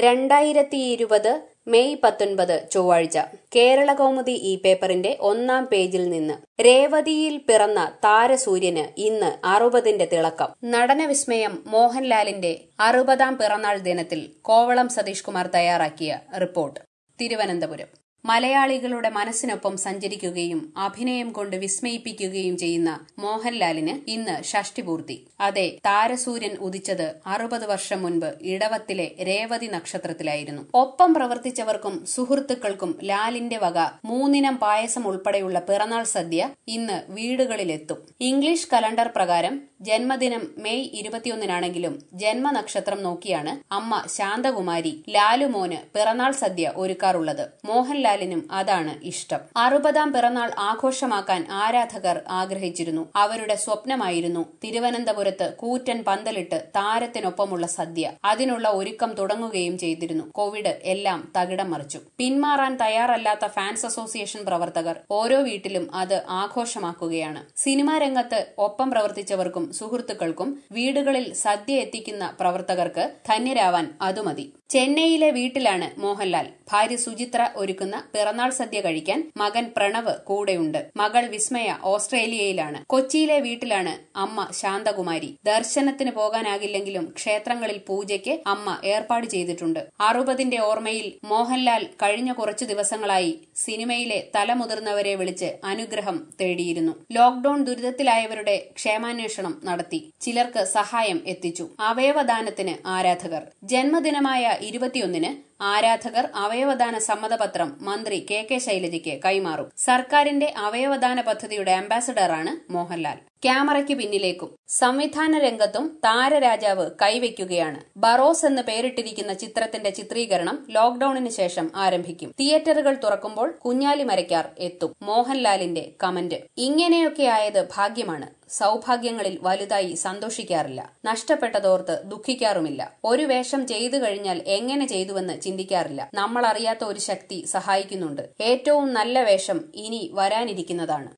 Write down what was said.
രണ്ടായിരത്തി ഇരുപത് മെയ് പത്തൊൻപത് ചൊവ്വാഴ്ച കേരള കൗമുദി ഈ പേപ്പറിന്റെ ഒന്നാം പേജിൽ നിന്ന് രേവതിയിൽ പിറന്ന താരസൂര്യന് ഇന്ന് അറുപതിന്റെ തിളക്കം നടനവിസ്മയം മോഹൻലാലിന്റെ അറുപതാം പിറന്നാൾ ദിനത്തിൽ കോവളം സതീഷ് കുമാർ തയ്യാറാക്കിയ റിപ്പോർട്ട് തിരുവനന്തപുരം മലയാളികളുടെ മനസ്സിനൊപ്പം സഞ്ചരിക്കുകയും അഭിനയം കൊണ്ട് വിസ്മയിപ്പിക്കുകയും ചെയ്യുന്ന മോഹൻലാലിന് ഇന്ന് ഷഷ്ടിപൂർത്തി അതെ താരസൂര്യൻ ഉദിച്ചത് അറുപത് വർഷം മുൻപ് ഇടവത്തിലെ രേവതി നക്ഷത്രത്തിലായിരുന്നു ഒപ്പം പ്രവർത്തിച്ചവർക്കും സുഹൃത്തുക്കൾക്കും ലാലിന്റെ വക മൂന്നിനം പായസം ഉൾപ്പെടെയുള്ള പിറന്നാൾ സദ്യ ഇന്ന് വീടുകളിലെത്തും ഇംഗ്ലീഷ് കലണ്ടർ പ്രകാരം ജന്മദിനം മെയ് ഇരുപത്തിയൊന്നിനാണെങ്കിലും ജന്മനക്ഷത്രം നോക്കിയാണ് അമ്മ ശാന്തകുമാരി ലാലുമോന് പിറന്നാൾ സദ്യ ഒരുക്കാറുള്ളത് മോഹൻലാലിനും അതാണ് ഇഷ്ടം അറുപതാം പിറന്നാൾ ആഘോഷമാക്കാൻ ആരാധകർ ആഗ്രഹിച്ചിരുന്നു അവരുടെ സ്വപ്നമായിരുന്നു തിരുവനന്തപുരത്ത് കൂറ്റൻ പന്തലിട്ട് താരത്തിനൊപ്പമുള്ള സദ്യ അതിനുള്ള ഒരുക്കം തുടങ്ങുകയും ചെയ്തിരുന്നു കോവിഡ് എല്ലാം തകിടം മറിച്ചു പിന്മാറാൻ തയ്യാറല്ലാത്ത ഫാൻസ് അസോസിയേഷൻ പ്രവർത്തകർ ഓരോ വീട്ടിലും അത് ആഘോഷമാക്കുകയാണ് സിനിമാ രംഗത്ത് ഒപ്പം പ്രവർത്തിച്ചവർക്കും സുഹൃത്തുക്കൾക്കും വീടുകളിൽ സദ്യ എത്തിക്കുന്ന പ്രവർത്തകർക്ക് ധന്യരാവാൻ അതുമതി ചെന്നൈയിലെ വീട്ടിലാണ് മോഹൻലാൽ ഭാര്യ സുചിത്ര ഒരുക്കുന്ന പിറന്നാൾ സദ്യ കഴിക്കാൻ മകൻ പ്രണവ് കൂടെയുണ്ട് മകൾ വിസ്മയ ഓസ്ട്രേലിയയിലാണ് കൊച്ചിയിലെ വീട്ടിലാണ് അമ്മ ശാന്തകുമാരി ദർശനത്തിന് പോകാനാകില്ലെങ്കിലും ക്ഷേത്രങ്ങളിൽ പൂജയ്ക്ക് അമ്മ ഏർപ്പാട് ചെയ്തിട്ടുണ്ട് അറുപതിന്റെ ഓർമ്മയിൽ മോഹൻലാൽ കഴിഞ്ഞ കുറച്ചു ദിവസങ്ങളായി സിനിമയിലെ തലമുതിർന്നവരെ വിളിച്ച് അനുഗ്രഹം തേടിയിരുന്നു ലോക്ഡൌൺ ദുരിതത്തിലായവരുടെ ക്ഷേമാന്വേഷണം നടത്തി ചിലർക്ക് സഹായം എത്തിച്ചു അവയവദാനത്തിന് ആരാധകർ ജന്മദിനമായ ഇരുപത്തിയൊന്നിന് ആരാധകർ അവയവദാന സമ്മതപത്രം മന്ത്രി കെ കെ ശൈലജയ്ക്ക് കൈമാറും സർക്കാരിന്റെ അവയവദാന പദ്ധതിയുടെ അംബാസഡറാണ് മോഹൻലാൽ ക്യാമറയ്ക്ക് പിന്നിലേക്കും സംവിധാന രംഗത്തും താരരാജാവ് കൈവയ്ക്കുകയാണ് ബറോസ് എന്ന് പേരിട്ടിരിക്കുന്ന ചിത്രത്തിന്റെ ചിത്രീകരണം ലോക്ഡൌണിന് ശേഷം ആരംഭിക്കും തിയേറ്ററുകൾ തുറക്കുമ്പോൾ കുഞ്ഞാലി മരയ്ക്കാർ എത്തും മോഹൻലാലിന്റെ കമന്റ് ഇങ്ങനെയൊക്കെ ആയത് ഭാഗ്യമാണ് സൗഭാഗ്യങ്ങളിൽ വലുതായി സന്തോഷിക്കാറില്ല നഷ്ടപ്പെട്ടതോർത്ത് ദുഃഖിക്കാറുമില്ല ഒരു വേഷം ചെയ്തു കഴിഞ്ഞാൽ എങ്ങനെ ചെയ്തുവെന്ന് ചിന്തിക്കാറില്ല നമ്മൾ അറിയാത്ത ഒരു ശക്തി സഹായിക്കുന്നുണ്ട് ഏറ്റവും നല്ല വേഷം ഇനി വരാനിരിക്കുന്നതാണ്